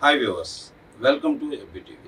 Hi viewers welcome to ఎబ్బిటీవీ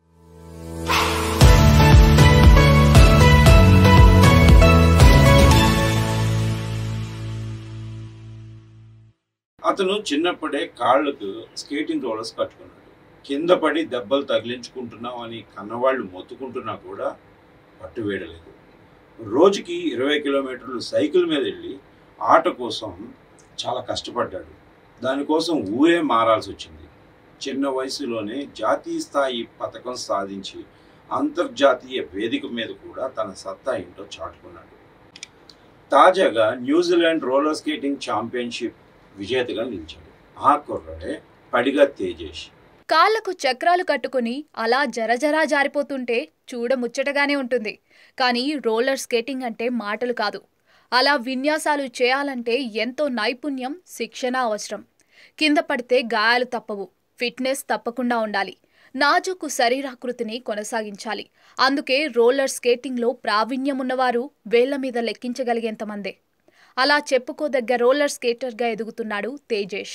అతను చిన్నప్పుడే కాళ్ళకు స్కేటింగ్ రోలర్స్ కట్టుకున్నాడు కింద పడి దెబ్బలు తగిలించుకుంటున్నాం అని కన్నవాళ్ళు మొత్తుకుంటున్నా కూడా పట్టు వేయలేదు రోజుకి ఇరవై కిలోమీటర్లు సైకిల్ మీద వెళ్ళి ఆట కోసం చాలా కష్టపడ్డాడు దానికోసం ఊరే మారాల్సి వచ్చింది చిన్న వయసులోనే జాతీయ స్థాయి పథకం సాధించి అంతర్జాతీయ వేదిక మీద కూడా తన సత్తా ఏంటో చాటుకున్నాడు తాజాగా న్యూజిలాండ్ రోలర్ స్కేటింగ్ ఛాంపియన్షిప్ విజేతగా నిలిచాడు ఆ కుర్రడే పడిగా తేజేష్ కాళ్లకు చక్రాలు కట్టుకుని అలా జరజరా జారిపోతుంటే చూడముచ్చటగానే ఉంటుంది కానీ రోలర్ స్కేటింగ్ అంటే మాటలు కాదు అలా విన్యాసాలు చేయాలంటే ఎంతో నైపుణ్యం శిక్షణ అవసరం కింద పడితే గాయాలు తప్పవు ఫిట్నెస్ తప్పకుండా ఉండాలి నాజుకు శరీరాకృతిని కొనసాగించాలి అందుకే రోలర్ స్కేటింగ్లో ప్రావీణ్యం ఉన్నవారు వేళ్ల మీద లెక్కించగలిగేంతమందే అలా చెప్పుకోదగ్గ రోలర్ స్కేటర్గా ఎదుగుతున్నాడు తేజేష్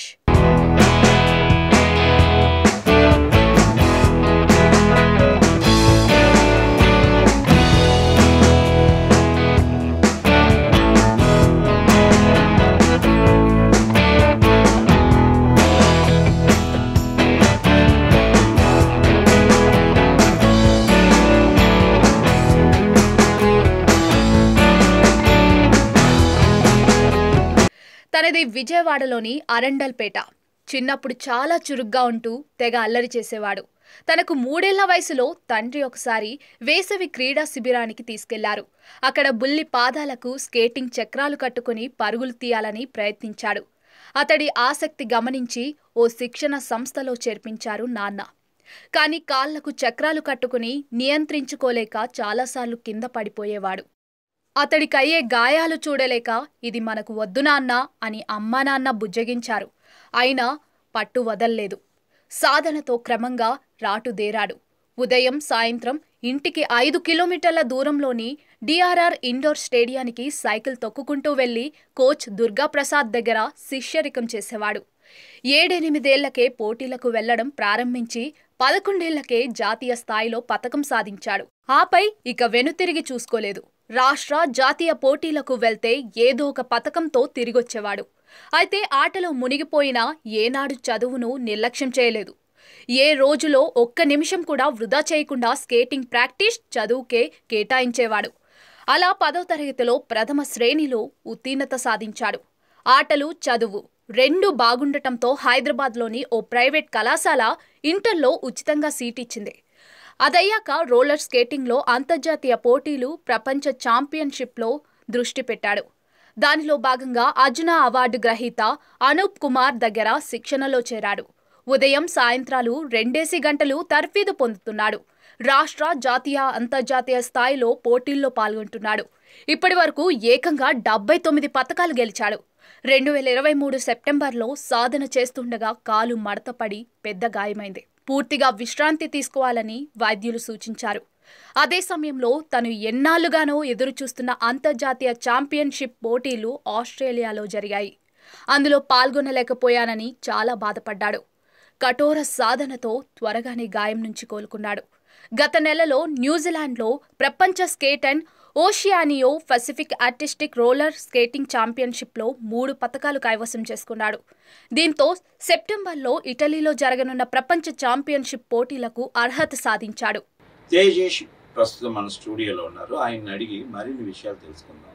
తనది విజయవాడలోని అరండల్పేట చిన్నప్పుడు చాలా చురుగ్గా ఉంటూ తెగ అల్లరి చేసేవాడు తనకు మూడేళ్ల వయసులో తండ్రి ఒకసారి వేసవి క్రీడా శిబిరానికి తీసుకెళ్లారు అక్కడ బుల్లి పాదాలకు స్కేటింగ్ చక్రాలు కట్టుకుని పరుగులు తీయాలని ప్రయత్నించాడు అతడి ఆసక్తి గమనించి ఓ శిక్షణ సంస్థలో చేర్పించారు నాన్న కానీ కాళ్లకు చక్రాలు కట్టుకుని నియంత్రించుకోలేక చాలాసార్లు కింద పడిపోయేవాడు అతడికయ్యే గాయాలు చూడలేక ఇది మనకు వద్దు నాన్న అని అమ్మా నాన్న బుజ్జగించారు అయినా పట్టు వదల్లేదు సాధనతో క్రమంగా రాటుదేరాడు ఉదయం సాయంత్రం ఇంటికి ఐదు కిలోమీటర్ల దూరంలోని డిఆర్ఆర్ ఇండోర్ స్టేడియానికి సైకిల్ తొక్కుకుంటూ వెళ్లి కోచ్ దుర్గాప్రసాద్ దగ్గర శిష్యరికం చేసేవాడు ఏడెనిమిదేళ్లకే పోటీలకు వెళ్లడం ప్రారంభించి పదకొండేళ్లకే జాతీయ స్థాయిలో పతకం సాధించాడు ఆపై ఇక వెనుతిరిగి చూసుకోలేదు రాష్ట్ర జాతీయ పోటీలకు వెళ్తే ఏదో ఒక పతకంతో తిరిగొచ్చేవాడు అయితే ఆటలో మునిగిపోయినా ఏనాడు చదువును నిర్లక్ష్యం చేయలేదు ఏ రోజులో ఒక్క నిమిషం కూడా వృధా చేయకుండా స్కేటింగ్ ప్రాక్టీస్ చదువుకే కేటాయించేవాడు అలా పదో తరగతిలో ప్రథమ శ్రేణిలో ఉత్తీర్ణత సాధించాడు ఆటలు చదువు రెండు బాగుండటంతో హైదరాబాద్లోని ఓ ప్రైవేట్ కళాశాల ఇంటర్లో ఉచితంగా సీట్ ఇచ్చింది అదయ్యాక రోలర్ స్కేటింగ్లో అంతర్జాతీయ పోటీలు ప్రపంచ ఛాంపియన్షిప్లో దృష్టి పెట్టాడు దానిలో భాగంగా అర్జున అవార్డు గ్రహీత అనూప్ కుమార్ దగ్గర శిక్షణలో చేరాడు ఉదయం సాయంత్రాలు రెండేసి గంటలు తర్ఫీదు పొందుతున్నాడు రాష్ట్ర జాతీయ అంతర్జాతీయ స్థాయిలో పోటీల్లో పాల్గొంటున్నాడు ఇప్పటి వరకు ఏకంగా డెబ్బై తొమ్మిది పథకాలు గెలిచాడు రెండు వేల ఇరవై మూడు సెప్టెంబర్లో సాధన చేస్తుండగా కాలు మడతపడి పెద్ద గాయమైంది పూర్తిగా విశ్రాంతి తీసుకోవాలని వైద్యులు సూచించారు అదే సమయంలో తను ఎన్నాళ్లుగానో ఎదురుచూస్తున్న అంతర్జాతీయ ఛాంపియన్షిప్ పోటీలు ఆస్ట్రేలియాలో జరిగాయి అందులో పాల్గొనలేకపోయానని చాలా బాధపడ్డాడు కఠోర సాధనతో త్వరగానే గాయం నుంచి కోలుకున్నాడు గత నెలలో న్యూజిలాండ్లో ప్రపంచ skate and Oceania Pacific artistic roller skating ఛాంపియన్షిప్లో మూడు పతకాలు కైవసం చేసుకున్నాడు దీంతో సెప్టెంబర్లో ఇటలీలో జరగనున్న ప్రపంచ ఛాంపియన్షిప్ పోటీలకు అర్హత సాధించాడు తేజేష్ ప్రస్తుతం మన స్టూడియోలో ఉన్నారు ఆయన్ని అడిగి మరిన్ని విషయాలు తెలుసుకుందాం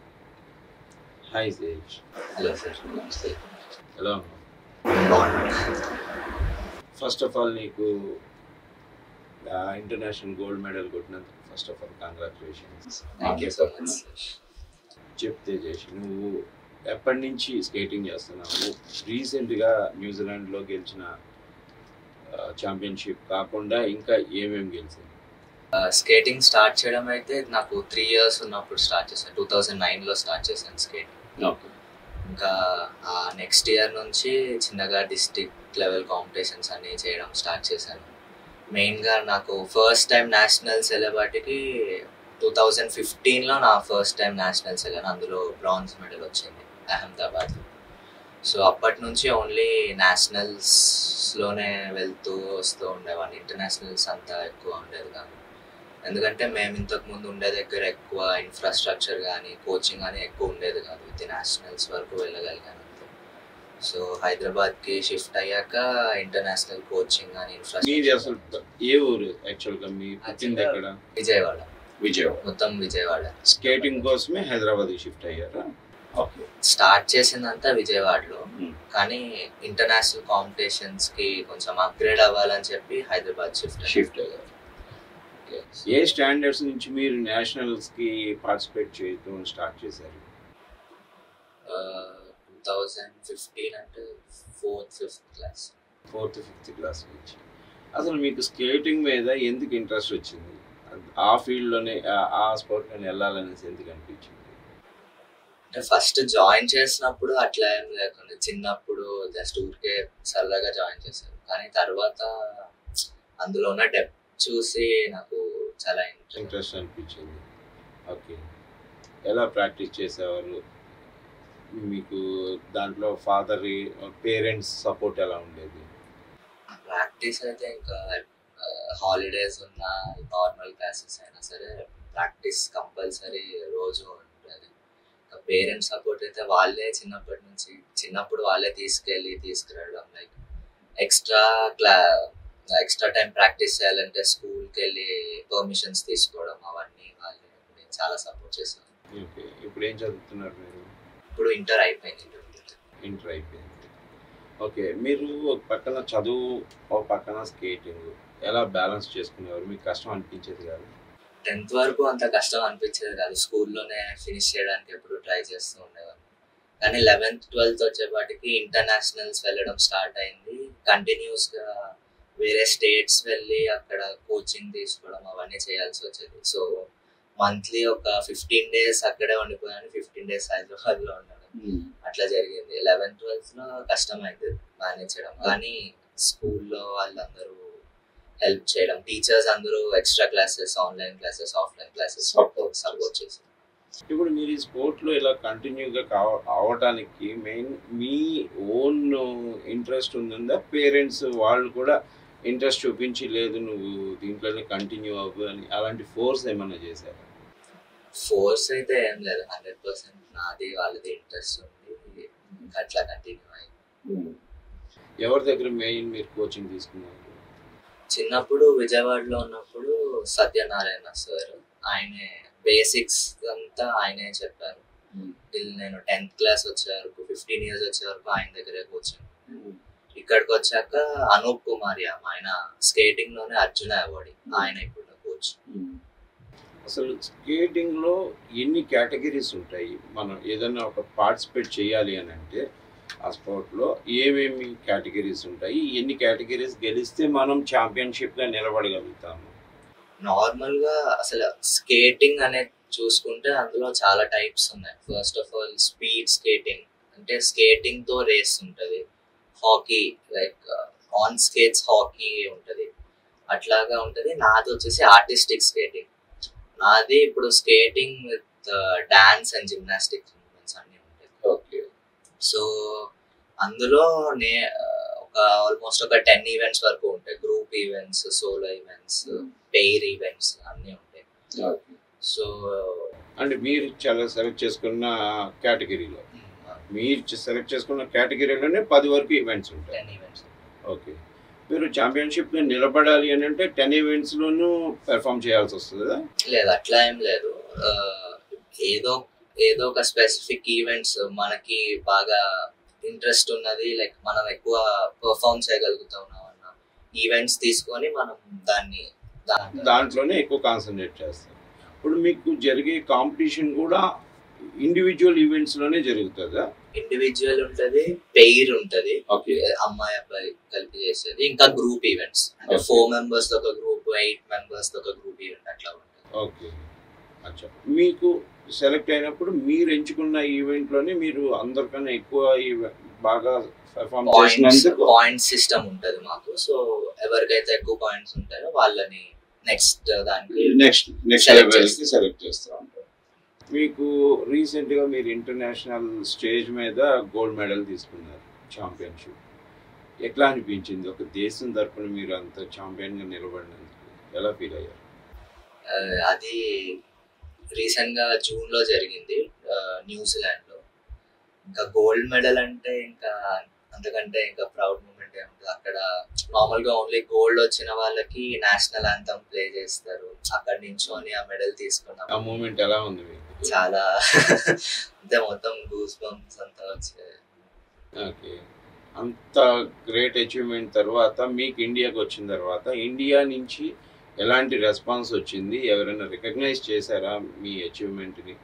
హాయ్ తేజ్ హలో సార్ నమస్తే ఎలా ఉన్నావు ఫస్ట్ ఆఫ్ ఆల్ నీకు ఇంటర్నేషనల్ గోల్డ్ మెడల్ కొట్టినందుకు first of all congratulations thank you so much చెప్తే చేసి నువ్వు ఎప్పటి నుంచి స్కేటింగ్ చేస్తున్నావు రీసెంట్గా న్యూజిలాండ్లో గెలిచిన ఛాంపియన్షిప్ కాకుండా ఇంకా ఏమేమి గెలిచింది స్కేటింగ్ స్టార్ట్ చేయడం అయితే నాకు త్రీ ఇయర్స్ ఉన్నప్పుడు స్టార్ట్ చేశాను టూ థౌజండ్ నైన్లో స్టార్ట్ చేశాను స్కేటింగ్ ఓకే ఇంకా నెక్స్ట్ ఇయర్ నుంచి చిన్నగా డిస్టిక్ లెవెల్ కాంపిటీషన్స్ అన్ని చేయడం స్టార్ట్ చేశాను మెయిన్గా నాకు ఫస్ట్ టైం నేషనల్స్ వెళ్ళేవాటికి టూ థౌజండ్ ఫిఫ్టీన్లో నా ఫస్ట్ టైం నేషనల్స్ వెళ్ళాను అందులో బ్రాంజ్ మెడల్ వచ్చింది అహ్మదాబాద్ సో అప్పటి నుంచి ఓన్లీ నేషనల్స్లోనే వెళ్తూ వస్తూ ఉండేవాడిని ఇంటర్నేషనల్స్ అంతా ఎక్కువ ఉండేది కాదు ఎందుకంటే మేము ఇంతకు ముందు ఉండే దగ్గర ఎక్కువ ఇన్ఫ్రాస్ట్రక్చర్ కానీ కోచింగ్ కానీ ఎక్కువ ఉండేది కాదు విత్ నేషనల్స్ వరకు వెళ్ళగలిగాను అంతే సో హైదరాబాద్కి షిఫ్ట్ అయ్యాక ఇంటర్నేషనల్ కోచింగ్ కానీ మీది అసలు ఇన్ఫ్రాస్ట్రక్చర్ ఏ ఊరు యాక్చువల్గా మీ పుట్టింది ఎక్కడ విజయవాడ విజయవాడ మొత్తం విజయవాడ స్కేటింగ్ కోసమే హైదరాబాద్ షిఫ్ట్ అయ్యారా ఓకే స్టార్ట్ చేసిందంతా విజయవాడలో Hmm. కానీ ఇంటర్నేషనల్ కాంపిటీషన్స్ కి కొంచెం అప్గ్రేడ్ అవ్వాలని చెప్పి హైదరాబాద్ షిఫ్ట్ షిఫ్ట్ అయ్యారు ఏ స్టాండర్డ్స్ నుంచి మీరు నేషనల్స్ కి పార్టిసిపేట్ చేయడం స్టార్ట్ చేశారు టూ థౌజండ్ ఫిఫ్టీన్ అంటే fourth fifth class fourth fifth class నుంచి అసలు మీకు స్కేటింగ్ మీద ఎందుకు ఇంట్రెస్ట్ వచ్చింది ఆ ఫీల్డ్లోనే ఆ స్పోర్ట్లోనే వెళ్ళాలనేసి ఎందుకు అనిపించింది అంటే ఫస్ట్ జాయిన్ చేసినప్పుడు అట్లా ఏం లేకుండా చిన్నప్పుడు జస్ట్ ఊరికే సరదాగా జాయిన్ చేశారు కానీ తర్వాత అందులో ఉన్న డెప్ చూసి నాకు చాలా ఇంట్రెస్ట్ ఇంట్రెస్ట్ అనిపించింది ఓకే ఎలా ప్రాక్టీస్ చేసేవారు మీకు దాంట్లో ఫాదర్ పేరెంట్స్ సపోర్ట్ ఎలా ఉండేది ప్రాక్టీస్ అయితే ఇంకా హాలిడేస్ ఉన్న నార్మల్ క్లాసెస్ అయినా సరే ప్రాక్టీస్ కంపల్సరీ రోజు ఉంటుంది ఇంకా పేరెంట్స్ సపోర్ట్ అయితే వాళ్ళే చిన్నప్పటి నుంచి చిన్నప్పుడు వాళ్ళే తీసుకెళ్ళి తీసుకురావడం లైక్ ఎక్స్ట్రా క్లా ఎక్స్ట్రా టైం ప్రాక్టీస్ చేయాలంటే స్కూల్కి వెళ్ళి పర్మిషన్స్ తీసుకోవడం అవన్నీ వాళ్ళే నేను చాలా సపోర్ట్ చేశాను ఓకే ఇప్పుడు ఏం చదువుతున్నారు మీరు ఇప్పుడు ఇంటర్ అయిపోయింది ఇంటర్ అయిపోయింది ఓకే మీరు ఒక పక్కన చదువు ఒక పక్కన స్కేటింగ్ ఎలా బ్యాలెన్స్ చేసుకునేవారు మీకు కష్టం అనిపించేది కాదు టెన్త్ వరకు అంత కష్టం అనిపించేది కాదు స్కూల్లోనే ఫినిష్ చేయడానికి ఎప్పుడు ట్రై చేస్తూ ఉండేవాడిని కానీ లెవెన్త్ ట్వెల్త్ వచ్చేపాటికి ఇంటర్నేషనల్స్ వెళ్ళడం స్టార్ట్ అయింది కంటిన్యూస్ గా వేరే స్టేట్స్ వెళ్ళి అక్కడ కోచింగ్ తీసుకోవడం అవన్నీ చేయాల్సి వచ్చేది సో మంత్లీ ఒక ఫిఫ్టీన్ డేస్ అక్కడే ఉండిపోయాను ఫిఫ్టీన్ డేస్ హైదరాబాద్ లో ఉండడం అట్లా జరిగింది లెవెన్త్ ట్వెల్త్ లో కష్టమైంది మేనేజ్ చేయడం కానీ స్కూల్లో వాళ్ళందరూ హెల్ప్ చేయడం టీచర్స్ అందరూ extra classes online classes offline classes Support. Support చేశారు ఇప్పుడు మీరు ఈ స్పోర్ట్లో ఇలా కంటిన్యూగా కావ అవడానికి మెయిన్ మీ ఓన్ ఇంట్రెస్ట్ ఉందా పేరెంట్స్ వాళ్ళు కూడా ఇంట్రెస్ట్ చూపించి లేదు నువ్వు దీంట్లోనే కంటిన్యూ అవ్వు అని అలాంటి ఫోర్స్ ఏమైనా చేశారా ఫోర్స్ అయితే ఏం లేదు హండ్రెడ్ పర్సెంట్ నాది వాళ్ళది ఇంట్రెస్ట్ ఉంది ఇంకా అట్లా కంటిన్యూ అయింది ఎవరి దగ్గర మెయిన్ మీరు కోచింగ్ తీసుకున్నారు చిన్నప్పుడు విజయవాడలో ఉన్నప్పుడు సత్యనారాయణ సార్ ఆయనే బేసిక్స్ అంతా ఆయనే చెప్పారు till నేను టెన్త్ క్లాస్ వచ్చే వరకు ఫిఫ్టీన్ ఇయర్స్ వచ్చే వరకు ఆయన దగ్గరే కోచింగ్ ఇక్కడికి వచ్చాక అనూప్ కుమార్ యామ్ ఆయన స్కేటింగ్ లోనే అర్జున అవార్డు ఆయన ఇప్పుడు కోచ్ అసలు స్కేటింగ్లో ఎన్ని కేటగిరీస్ ఉంటాయి మనం ఏదైనా ఒక పార్టిసిపేట్ చేయాలి అని అంటే ఆ స్పోర్ట్లో ఏమేమి కేటగిరీస్ ఉంటాయి ఎన్ని కేటగిరీస్ గెలిస్తే మనం ఛాంపియన్షిప్గా నిలబడగలుగుతాము నార్మల్ గా అసలు స్కేటింగ్ అనేది చూసుకుంటే అందులో చాలా టైప్స్ ఉన్నాయి first of all speed skating అంటే స్కేటింగ్ తో రేస్ ఉంటది hockey like on skates hockey ఉంటది అట్లాగా ఉంటది నాది వచ్చేసి ఆర్టిస్టిక్ స్కేటింగ్ నాది ఇప్పుడు skating with dance and gymnastics movements అన్ని ఉంటాయి ఓకే సో అందులో నే ఒక ఆల్మోస్ట్ ఒక టెన్ ఈవెంట్స్ వరకు ఉంటాయి group events solo events pair events అన్నీ ఉంటాయి సో అంటే మీరు చాలా సెలెక్ట్ చేసుకున్న కేటగిరీలో మీరు సెలెక్ట్ చేసుకున్న కేటగిరీలోనే పది వరకు ఈవెంట్స్ ఉంటాయి టెన్ ఈవెంట్స్ ఓకే మీరు ఛాంపియన్షిప్ నిలబడాలి అని అంటే టెన్ ఈవెంట్స్లోనూ పెర్ఫామ్ చేయాల్సి వస్తుంది కదా లేదు అట్లా ఏం లేదు ఆ, ఏదో ఏదో ఒక స్పెసిఫిక్ ఈవెంట్స్ మనకి బాగా ఇంట్రెస్ట్ ఉన్నది లైక్ మనం ఎక్కువ పర్ఫామ్ చేయగలుగుతున్నాం అన్న ఈవెంట్స్ తీసుకొని మనం దాన్ని దాంట్లో దాంట్లోనే ఎక్కువ కాన్సన్ట్రేట్ చేస్తారు ఇప్పుడు మీకు జరిగే కాంపిటీషన్ కూడా ఇండివిజువల్ ఈవెంట్స్లోనే జరుగుతుందా ఇండివిజువల్ ఉంటది పెయిర్ ఉంటది ఓకే అమ్మాయి అబ్బాయి కలిపి చేసేది ఇంకా గ్రూప్ ఈవెంట్స్ అంటే Okay. ఫోర్ మెంబర్స్ ఒక గ్రూప్ ఎయిట్ మెంబర్స్ ఒక గ్రూప్ ఈవెంట్ అట్లా ఉంటుంది ఓకే అచ్చా మీకు సెలెక్ట్ అయినప్పుడు మీరు ఎంచుకున్న ఈవెంట్లోనే మీరు అందరికన్నా ఎక్కువ ఈవె- బాగా పెర్ఫామ్ పాయింట్స్ చేసినందుకు పాయింట్ సిస్టమ్ ఉంటది మాకు సో ఎవరికైతే ఎక్కువ పాయింట్స్ ఉంటాయో వాళ్ళని నెక్స్ట్ దానికి నెక్స్ట్ నెక్స్ట్ Select లెవెల్ కి చేస్తాం. సెలెక్ట్ చేస్తూ ఉంటారు మీకు రీసెంట్గా మీరు ఇంటర్నేషనల్ స్టేజ్ మీద గోల్డ్ మెడల్ తీసుకున్నారు ఛాంపియన్షిప్ ఎట్లా అనిపించింది ఒక దేశం తరపున మీరు అంత ఛాంపియన్గా నిలబడినందుకు ఎలా ఫీల్ అయ్యారు ఆ, అది రీసెంట్ గా జూన్ లో జరిగింది ఆ, న్యూజిలాండ్ లో ఇంకా గోల్డ్ మెడల్ అంటే ఇంకా అంతకంటే ఇంకా ప్రౌడ్ మూమెంట్ ఏముంటుంది అక్కడ నార్మల్ గా ఓన్లీ గోల్డ్ వచ్చిన వాళ్ళకి నేషనల్ యాంథమ్ ప్లే చేస్తారు అక్కడ నించొని ఆ మెడల్ తీసుకున్నాం ఆ మూమెంట్ ఎలా ఉంది మీకు చాలా అంటే మొత్తం గూస్ బంప్స్ అంతా వచ్చాయి ఓకే అంత గ్రేట్ అచీవ్మెంట్ తర్వాత మీకు ఇండియాకి వచ్చిన తర్వాత ఇండియా నుంచి ఎలాంటి రెస్పాన్స్ వచ్చింది ఎవరైనా రికగ్నైజ్ చేశారా మీ అచీవ్మెంట్ని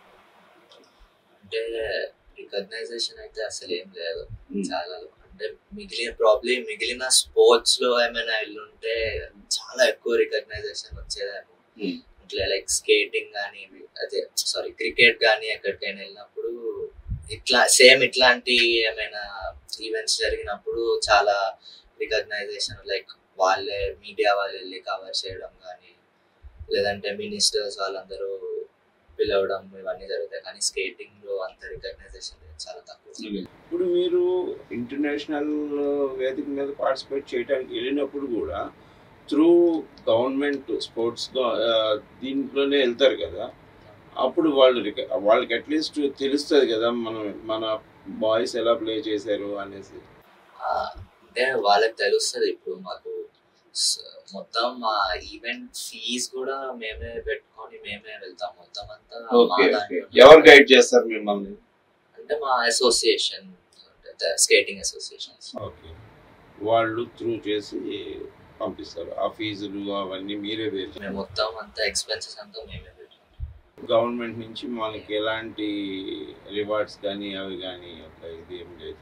అంటే రికగ్నైజేషన్ అయితే అసలు ఏం లేదు చాలా అంటే మిగిలిన ప్రాబ్లమ్ మిగిలిన స్పోర్ట్స్ లో ఏమైనా వెళ్ళుంటే చాలా ఎక్కువ రికగ్నైజేషన్ వచ్చేదేమో ఇట్లా లైక్ స్కేటింగ్ కానీ అదే సారీ క్రికెట్ కానీ ఎక్కడికైనా వెళ్ళినప్పుడు ఇట్లా సేమ్ ఇట్లాంటి ఏమైనా ఈవెంట్స్ జరిగినప్పుడు చాలా రికగ్నైజేషన్ లైక్ వాళ్ళే మీడియా వాళ్ళు వెళ్ళి కవర్ చేయడం కానీ లేదంటే మినిస్టర్స్ వాళ్ళందరూ పిలవడం ఇవన్నీ జరుగుతాయి కానీ స్కేటింగ్ లో అంత రికగ్నైజేషన్ చాలా తక్కువ ఇప్పుడు మీరు ఇంటర్నేషనల్ వేదిక మీద పార్టిసిపేట్ చేయడానికి వెళ్ళినప్పుడు కూడా త్రూ గవర్నమెంట్ స్పోర్ట్స్ దీంట్లోనే వెళ్తారు కదా అప్పుడు వాళ్ళు రిక- వాళ్ళకి అట్లీస్ట్ తెలుస్తుంది కదా మనం మన బాయ్స్ ఎలా ప్లే చేశారు అనేసి ఆ, అంటే వాళ్ళకి తెలుస్తుంది ఇప్పుడు మాకు స- మొత్తం మా ఈవెంట్ ఫీజ్ కూడా మేమే పెట్టుకొని మేమే వెళ్తాం మొత్తం అంతా మా దాంట్లోనే. ఎవరు గైడ్ చేస్తారు మిమ్మల్ని అంటే మా అసోసియేషన్ స్కేటింగ్ అసోసియేషన్ ఓకే వాళ్ళు త్రూ చేసి పంపిస్తారు ఆ ఫీజులు అవన్నీ మీరే వేరు మేము మొత్తం అంతా ఎక్స్పెన్సెస్ అంతా మేమే పెట్టుకుంటాం గవర్నమెంట్ నుంచి మనకి ఎలాంటి రివార్డ్స్ కానీ అవి కానీ ఒక ఇది ఏం లేదు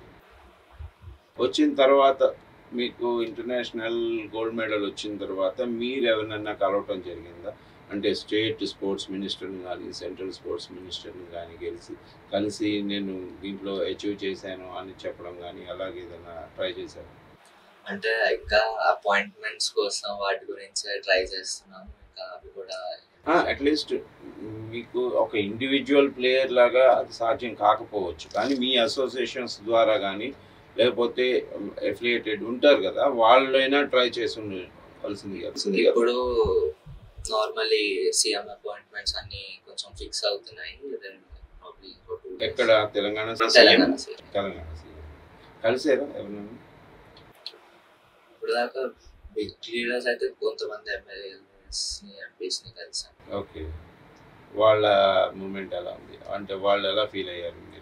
వచ్చిన తర్వాత మీకు ఇంటర్నేషనల్ గోల్డ్ మెడల్ వచ్చిన తర్వాత మీరు ఎవరినన్నా కలవటం జరిగిందా అంటే స్టేట్ స్పోర్ట్స్ మినిస్టర్ని కానీ సెంట్రల్ స్పోర్ట్స్ మినిస్టర్ని కానీ గెలిచి కలిసి నేను దీంట్లో అచీవ్ చేశాను అని చెప్పడం కానీ అలాగే ఏదైనా ట్రై చేశాను అంటే ఇంకా అపాయింట్మెంట్స్ కోసం వాటి గురించి ట్రై చేస్తున్నాం ఇంకా అవి కూడా అట్లీస్ట్ మీకు ఒక ఇండివిజువల్ ప్లేయర్ లాగా అది సాధ్యం కాకపోవచ్చు కానీ మీ అసోసియేషన్స్ ద్వారా కానీ లేకపోతే అఫిలియేటెడ్ ఉంటారు కదా వాళ్ళైనా ట్రై చేసి ఉండవలసింది కదా ఇప్పుడు నార్మల్లీ సీఎం అపాయింట్మెంట్స్ అన్ని కొంచెం ఫిక్స్ అవుతున్నాయి Then probably ఇంకో two days. ఎక్కడ తెలంగాణ తెలంగాణ side. తెలంగాణ సీఎం కలిసారా ఎవరైనా ఇప్పుడు దాకా బిగ్ లీడర్స్ అయితే కొంతమంది ఎమ్మెల్యేస్ ని ఎంపీస్ ని కలిసాం ఓకే వాళ్ళ మూమెంట్ ఎలా ఉంది అంటే వాళ్ళు ఎలా ఫీల్ అయ్యారు మీరు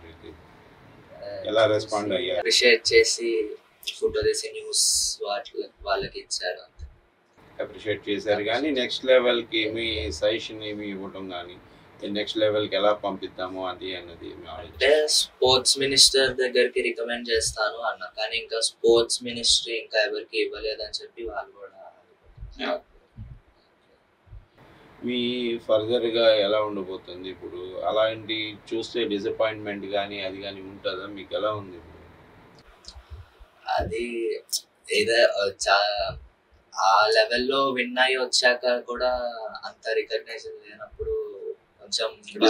ఎలా respond అయ్యారు? అప్రిషియేట్ చేసి ఫోటో తీసి న్యూస్ వాటి వాళ్ళకి ఇచ్చారు అంతే అప్రిషియేట్ చేశారు కానీ నెక్స్ట్ లెవెల్కి మీ సజెషన్ ఏమి ఇవ్వడం కానీ నెక్స్ట్ లెవెల్కి ఎలా పంపిద్దాము అది అన్నది మీ ఆలోచన అంటే స్పోర్ట్స్ మినిస్టర్ దగ్గరికి రికమెండ్ చేస్తాను అన్న కానీ ఇంకా స్పోర్ట్స్ మినిస్ట్రీ ఇంకా ఎవరికి ఇవ్వలేదని చెప్పి వాళ్ళు కూడా మీ ఫర్దర్గా ఎలా ఉండబోతుంది ఇప్పుడు అలాంటి చూస్తే డిసప్పాయింట్మెంట్ కానీ అది కానీ ఉంటుందా మీకు ఎలా ఉంది ఇప్పుడు అది ఏదో చా- ఆ లెవెల్లో విన్ అయ్యి వచ్చాక కూడా అంత రికగ్నైజేషన్ లేనప్పుడు కొంచెం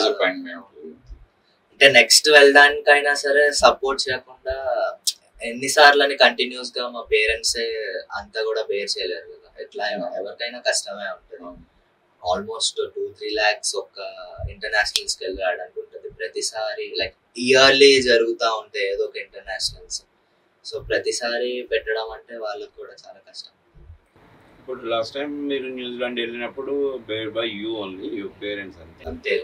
అంటే నెక్స్ట్ వెళ్ళడానికైనా సరే సపోర్ట్ చేయకుండా ఎన్నిసార్లు అని కంటిన్యూస్ గా మా పేరెంట్స్ అంతా కూడా బేర్ చేయలేరు కదా ఎట్లా అయినా ఎవరికైనా కష్టమే ఉంటుంది ఆల్మోస్ట్ టూ త్రీ ల్యాక్స్ ఒక ఇంటర్నేషనల్స్ కి వెళ్ళడానికి ఉంటుంది ప్రతిసారి లైక్ ఇయర్లీ జరుగుతూ ఉంటాయి ఏదో ఒక ఇంటర్నేషనల్స్ సో ప్రతిసారి పెట్టడం అంటే వాళ్ళకి కూడా చాలా కష్టం ఇప్పుడు లాస్ట్ టైం మీరు న్యూజిలాండ్ వెళ్ళినప్పుడు bear by you only your parents అంతే అంతే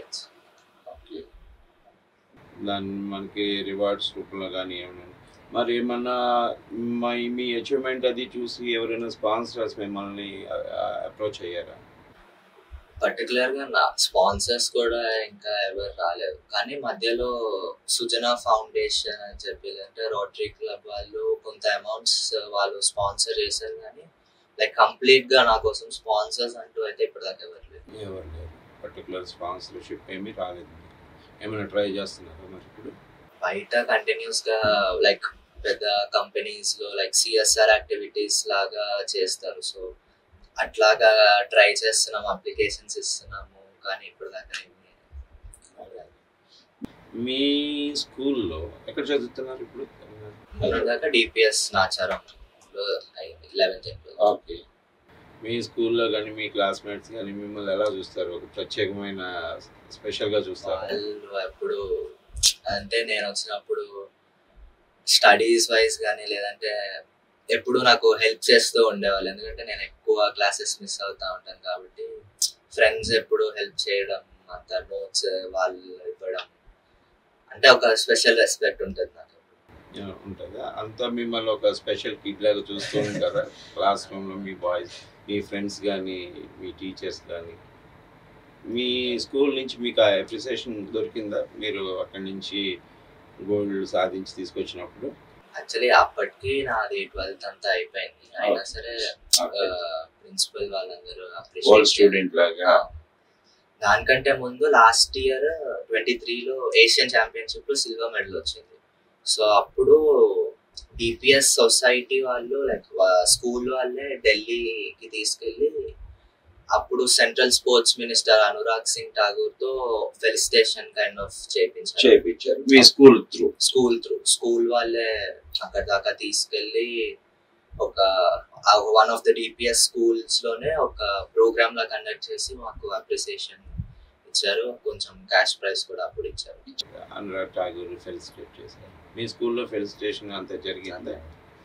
దాన్ని మనకి రివార్డ్స్ రూపంలో కానీ ఏమైనా మరి ఏమన్నా మై మీ అచీవ్మెంట్ అది చూసి ఎవరైనా స్పాన్సర్స్ మిమ్మల్ని అప్రోచ్ అయ్యారా పర్టికులర్ గా నా స్పాన్సర్స్ కూడా ఇంకా ఎవరు రాలేదు కానీ మధ్యలో సుజనా ఫౌండేషన్ అని చెప్పి అంటే రోటరీ క్లబ్ వాళ్ళు కొంత అమౌంట్స్ వాళ్ళు స్పాన్సర్ చేశారు కానీ లైక్ కంప్లీట్ గా నా కోసం స్పాన్సర్స్ అంటూ అయితే ఇప్పటిదాకా ఎవరు లేరు ఎవరు లేరు పర్టికులర్ స్పాన్సర్షిప్ ఏమీ రాలేదు ఏమైనా ట్రై చేస్తున్నారా మరి ఇప్పుడు బయట కంటిన్యూస్ గా లైక్ పెద్ద కంపెనీస్ లో లైక్ సిఎస్ఆర్ యాక్టివిటీస్ లాగా చేస్తారు సో అట్లాగా ట్రై చేస్తున్నాం అప్లికేషన్స్ ఇస్తున్నాము కానీ ఇప్పుడు దాకా ఏమీ మీ స్కూల్లో ఎక్కడ చదువుతున్నారు ఇప్పుడు దాకా డిపిఎస్ నాచారం అయింది లెవెన్త్ ఓకే మీ స్కూల్లో కానీ మీ క్లాస్మేట్స్ కానీ మిమ్మల్ని ఎలా చూస్తారు ఒక ప్రత్యేకమైన స్పెషల్గా చూస్తారు వాళ్ళు ఎప్పుడు అంటే నేను వచ్చినప్పుడు స్టడీస్ వైజ్ కానీ లేదంటే ఎప్పుడు నాకు హెల్ప్ చేస్తూ ఉండేవాళ్ళు ఎందుకంటే నేను ఎక్కువ క్లాసెస్ మిస్ అవుతా ఉంటాను కాబట్టి ఫ్రెండ్స్ ఎప్పుడు హెల్ప్ చేయడం అంత నోట్స్ వాళ్ళు ఇవ్వడం అంటే ఒక స్పెషల్ రెస్పెక్ట్ ఉంటుంది నాకు ఉంటుందా అంతా మిమ్మల్ని ఒక స్పెషల్ కిడ్ లాగా చూస్తూ ఉంటారా క్లాస్ రూమ్లో మీ బాయ్స్ మీ ఫ్రెండ్స్ కానీ మీ టీచర్స్ కానీ మీ స్కూల్ నుంచి మీకు ఆ అప్రిసియేషన్ దొరికిందా మీరు అక్కడి నుంచి గోల్డ్ సాధించి తీసుకొచ్చినప్పుడు యాక్చువల్లీ అప్పటికి నాది ట్వెల్త్ అంతా అయిపోయింది అయినా సరే ప్రిన్సిపల్ వాళ్ళందరూ ఓల్డ్ appreciate స్టూడెంట్ లాగా దానికంటే ముందు లాస్ట్ ఇయర్ ట్వంటీ త్రీలో ఏషియన్ ఛాంపియన్షిప్ లో సిల్వర్ మెడల్ వచ్చింది సో అప్పుడు డిపిఎస్ సొసైటీ వాళ్ళు లైక్ స్కూల్ వాళ్ళే ఢిల్లీకి తీసుకెళ్ళి అప్పుడు central sports minister Anurag Singh Thakur తో ఫెలిసిటేషన్ కైండ్ ఆఫ్ చేయించారు చేయించారు మీ school through school through school వాళ్ళే అక్కడ దాకా తీసుకెళ్ళి ఒక one of the DPS schools లోనే ఒక ప్రోగ్రామ్ లా కండక్ట్ చేసి మాకు అప్రిసియేషన్ ఇచ్చారు కొంచెం క్యాష్ ప్రైజ్ కూడా అప్పుడు ఇచ్చారు అనురాగ్ ఠాగూర్ ఫెలిసిటేట్ చేశారు మీ స్కూల్లో ఫెలిసిటేషన్ అంతా జరిగిందా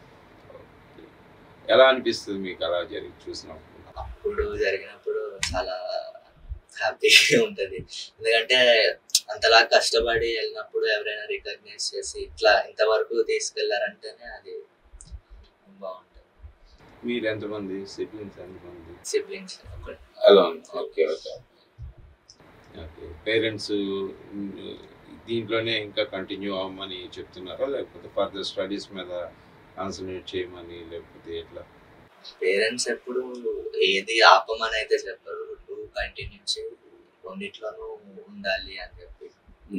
ఎలా అనిపిస్తుంది మీకు అలా జరిగి చూసినప్పుడు అప్పుడు జరిగినప్పుడు చాలా హ్యాపీగా ఉంటది ఎందుకంటే అంతలా కష్టపడి వెళ్ళినప్పుడు ఎవరైనా రికగ్నైజ్ చేసి ఇట్లా ఇంతవరకు తీసుకెళ్లారంటేనే అది బాగుంటుంది మీరు ఎంతమంది సిబ్లింగ్స్ ఎంతమంది సిబ్లింగ్స్ ఒకటి అలా ఓకే ఓకే ఓకే పేరెంట్స్ దీంట్లోనే ఇంకా కంటిన్యూ అవ్వమని చెప్తున్నారా లేకపోతే ఫర్దర్ స్టడీస్ మీద కాన్సన్ట్రేట్ చేయమని లేకపోతే ఎట్లా పేరెంట్స్ ఎప్పుడు ఏది ఆపమని అయితే చెప్పరు నువ్వు కంటిన్యూ చేయి కొన్నిట్లోనూ ఉండాలి అని చెప్పి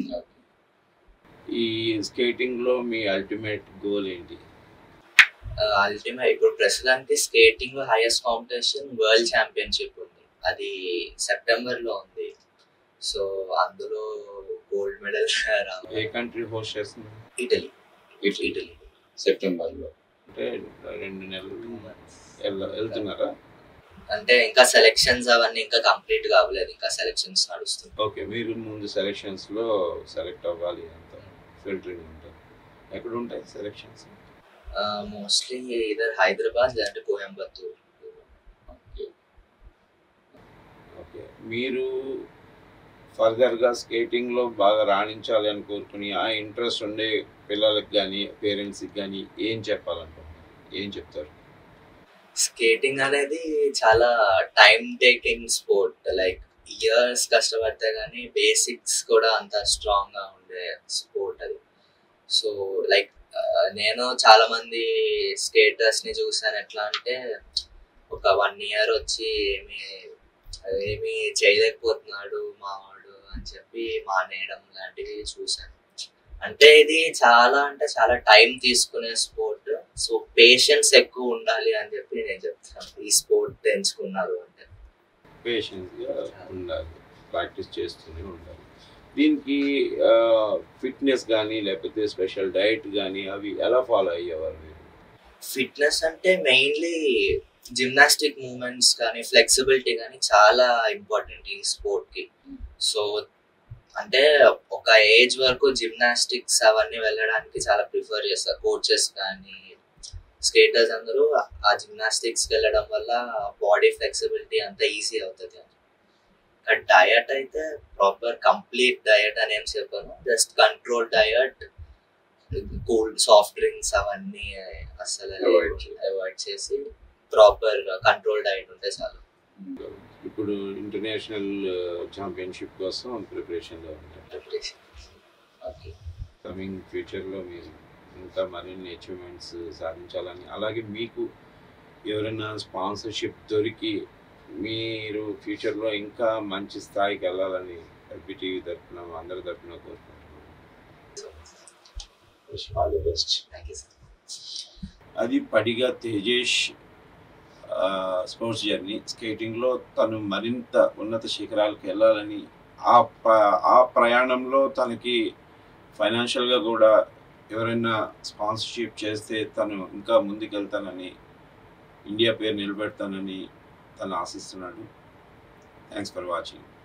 ఈ స్కేటింగ్ లో మీ అల్టిమేట్ గోల్ ఏంటి అల్టిమేట్ ఇప్పుడు ప్రస్తుతానికి స్కేటింగ్ లో హైయెస్ట్ కాంపిటీషన్ వరల్డ్ ఛాంపియన్షిప్ ఉంది అది సెప్టెంబర్ లో ఉంది సో అందులో గోల్డ్ మెడల్ ఏ రావాలి కంట్రీ హోస్ట్ చేస్తుంది ఇటలీ ఇటలీ సెప్టెంబర్ లో అంటే రెండు నెలలు వెళ్- వెళ్తున్నారా అంటే ఇంకా సెలెక్షన్స్ అవన్నీ ఇంకా కంప్లీట్ కావలేదు ఇంకా సెలెక్షన్స్ నడుస్తుంది ఓకే మీరు ముందు సెలెక్షన్స్ లో సెలెక్ట్ అవ్వాలి అంత ఫిల్టరింగ్ ఉంటుంది ఎక్కడ ఉంటాయి సెలెక్షన్స్ మోస్ట్లీ ఇదర్ హైదరాబాద్ లేదంటే కోయంబత్తూర్ ఓకే ఓకే మీరు ఫర్దర్గా స్కేటింగ్లో బాగా రాణించాలి అని కోరుకుని ఆ ఇంట్రెస్ట్ ఉండే పిల్లలకు కానీ పేరెంట్స్కి కానీ ఏం చెప్పాలనుకుంటున్నారు ఏం చెప్తారు స్కేటింగ్ అనేది చాలా time taking sport like years కష్టపడితే కానీ బేసిక్స్ కూడా అంత స్ట్రాంగ్ గా ఉండే స్పోర్ట్ అది సో లైక్ నేను చాలా మంది స్కేటర్స్ ని చూసాను ఎట్లా అంటే ఒక వన్ ఇయర్ వచ్చి ఏమి ఏమి చేయలేకపోతున్నాడు మావాడు అని చెప్పి మానేయడం లాంటివి చూసాను అంటే ఇది చాలా అంటే చాలా టైం తీసుకునే స్పోర్ట్ సో పేషెన్స్ ఎక్కువ ఉండాలి అని చెప్పి నేను చెప్తాను ఈ స్పోర్ట్ ఎంచుకున్నారు అంటే పేషెన్స్గా ఉండాలి ప్రాక్టీస్ చేస్తూనే ఉండాలి దీనికి ఫిట్నెస్ కానీ లేకపోతే స్పెషల్ డైట్ కానీ అవి ఎలా ఫాలో అయ్యేవారు మీరు ఫిట్నెస్ అంటే మెయిన్లీ జిమ్నాస్టిక్ మూమెంట్స్ కానీ ఫ్లెక్సిబిలిటీ కానీ చాలా ఇంపార్టెంట్ ఈ స్పోర్ట్ కి సో అంటే ఒక ఏజ్ వరకు జిమ్నాస్టిక్స్ అవన్నీ వెళ్ళడానికి చాలా ప్రిఫర్ చేస్తారు కోచెస్ కానీ స్కేటర్స్ అందరూ ఆ జిమ్నాస్టిక్స్ వెళ్ళడం వల్ల బాడీ ఫ్లెక్సిబిలిటీ అంత ఈజీ అవుతుంది డయట్ అయితే ప్రాపర్ కంప్లీట్ డయట్ అని ఏం చెప్పాను just control diet cool soft drinks అవన్నీ అసలు Avoid చేయాలి. అవాయిడ్ చేసి ప్రాపర్ కంట్రోల్ డయట్ ఉంటే చాలు ఇప్పుడు ఇంటర్నేషనల్ ఛాంపియన్షిప్ కోసం ప్రిపరేషన్లో ఉంటారు ఓకే కమింగ్ ఫ్యూచర్లో మీరు ఇంకా మరిన్ని అచీవ్మెంట్స్ సాధించాలని అలాగే మీకు ఎవరైనా స్పాన్సర్షిప్ దొరికి మీరు ఫ్యూచర్లో ఇంకా మంచి స్థాయికి వెళ్ళాలని టీవీ తరఫున అందరి తరఫున కోరుకుంటున్నాను all the best thank you sir అది పడిగా తేజేష్ ఆ, స్పోర్ట్స్ జర్నీ స్కేటింగ్లో తను మరింత ఉన్నత శిఖరాలకు వెళ్ళాలని ఆ ప ఆ ప్రయాణంలో తనకి ఫైనాన్షియల్గా కూడా ఎవరైనా స్పాన్సర్షిప్ చేస్తే తను ఇంకా ముందుకెళ్తానని ఇండియా పేరు నిలబెడతానని తను ఆశిస్తున్నాడు థ్యాంక్స్ ఫర్ వాచింగ్